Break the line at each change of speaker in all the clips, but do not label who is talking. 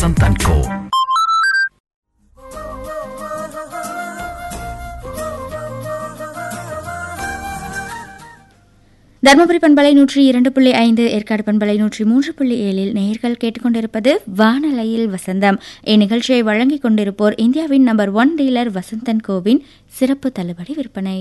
Vasanth and கோ
தருமபுரி பண்பலை நூற்றி இரண்டு புள்ளி ஐந்து ஏற்காடு பண்பலை நூற்றி மூன்று புள்ளி ஏழில் நேயர்கள் கேட்டுக்கொண்டிருப்பது வானலையில் வசந்தம் இந்நிகழ்ச்சியை வழங்கிக் கொண்டிருப்போர் இந்தியாவின் நம்பர் ஒன் டீலர் வசந்தன் கோவின் சிறப்பு தள்ளுபடி விற்பனை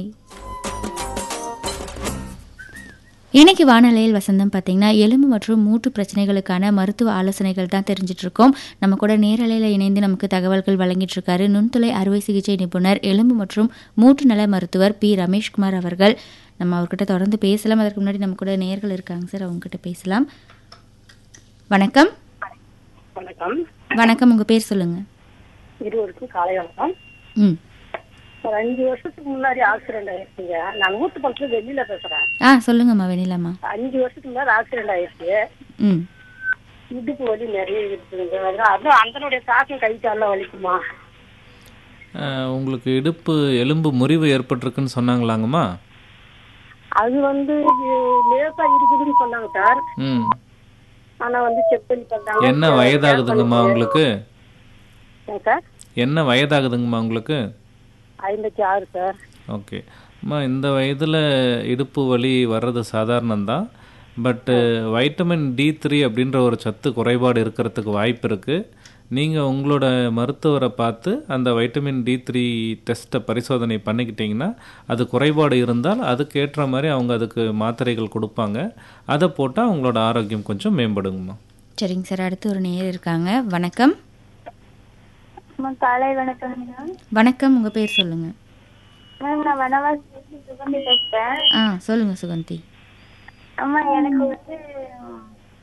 இன்னைக்கு வானலையில் வசந்தம் பார்த்தீங்கன்னா எலும்பு மற்றும் மூட்டு பிரச்சனைகளுக்கான மருத்துவ ஆலோசனைகள் தான் தெரிஞ்சிட்டு இருக்கோம் நம்ம கூட நேரலையில் இணைந்து நமக்கு தகவல்கள் வழங்கிட்டு இருக்காரு நுண்துளை அறுவை சிகிச்சை நிபுணர் எலும்பு மற்றும் மூட்டு நல மருத்துவர் பி ரமேஷ்குமார் அவர்கள் நம்ம அவர்கிட்ட தொடர்ந்து பேசலாம் அதற்கு முன்னாடி நம்ம கூட நேர்கள் இருக்காங்க சார் அவங்ககிட்ட பேசலாம் வணக்கம்
வணக்கம்
வணக்கம் உங்க பேர் சொல்லுங்க
இருவருக்கும் காலை வணக்கம்
ம்
ஒரு அஞ்சு வருஷத்துக்கு முன்னாடி ஆக்சிடென்ட் ஆயிடுச்சுங்க நான் ஊத்து பக்கத்துல வெளியில பேசுறேன்
ஆ சொல்லுங்கம்மா வெண்ணிலாம்மா
அஞ்சு வருஷத்துக்கு முன்னாடி ஆக்சிடென்ட் ஆயிடுச்சு
ம்
இடுப்பு வலி நிறைய இருக்குதுங்க அதான் அதுவும் அதனுடைய தாக்கம் கை காலில் வலிக்குமா
அஹ், உங்களுக்கு இடுப்பு எலும்பு முறிவு ஏற்பட்டிருக்குன்னு சொன்னாங்களாங்கம்மா
அது வந்து இது லேசா இருக்குதுன்னு சொன்னாங்க சார்
ம்
ஆனா வந்து செக் பண்ணி பார்த்தாங்க
என்ன வயதாகுதுங்கம்மா உங்களுக்கு
ஏன் சார்
என்ன வயதாகுதுங்கம்மா உங்களுக்கு
ஐம்பத்தி ஆறு சார்
ஓகே அம்மா இந்த வயதில் இடுப்பு வலி வர்றது சாதாரணம்தான் பட்டு வைட்டமின் டி த்ரீ அப்படின்ற ஒரு சத்து குறைபாடு இருக்கிறதுக்கு வாய்ப்பு இருக்குது நீங்கள் உங்களோட மருத்துவரை பார்த்து அந்த வைட்டமின் டி த்ரீ டெஸ்ட்டை பரிசோதனை பண்ணிக்கிட்டிங்கன்னா அது குறைபாடு இருந்தால் அதுக்கு ஏற்ற மாதிரி அவங்க அதுக்கு மாத்திரைகள் கொடுப்பாங்க அதை போட்டால் உங்களோட ஆரோக்கியம் கொஞ்சம் மேம்படுங்கம்மா
சரிங்க சார் அடுத்து ஒரு நேயர் இருக்காங்க வணக்கம்
அம்மா காலை வணக்கம் மேம்
வணக்கம் உங்க பேர் சொல்லுங்க
மேம் நான் வனவாசி சுகந்தி பேசுறேன்
ஆ சொல்லுங்க சுகந்தி
அம்மா எனக்கு வந்து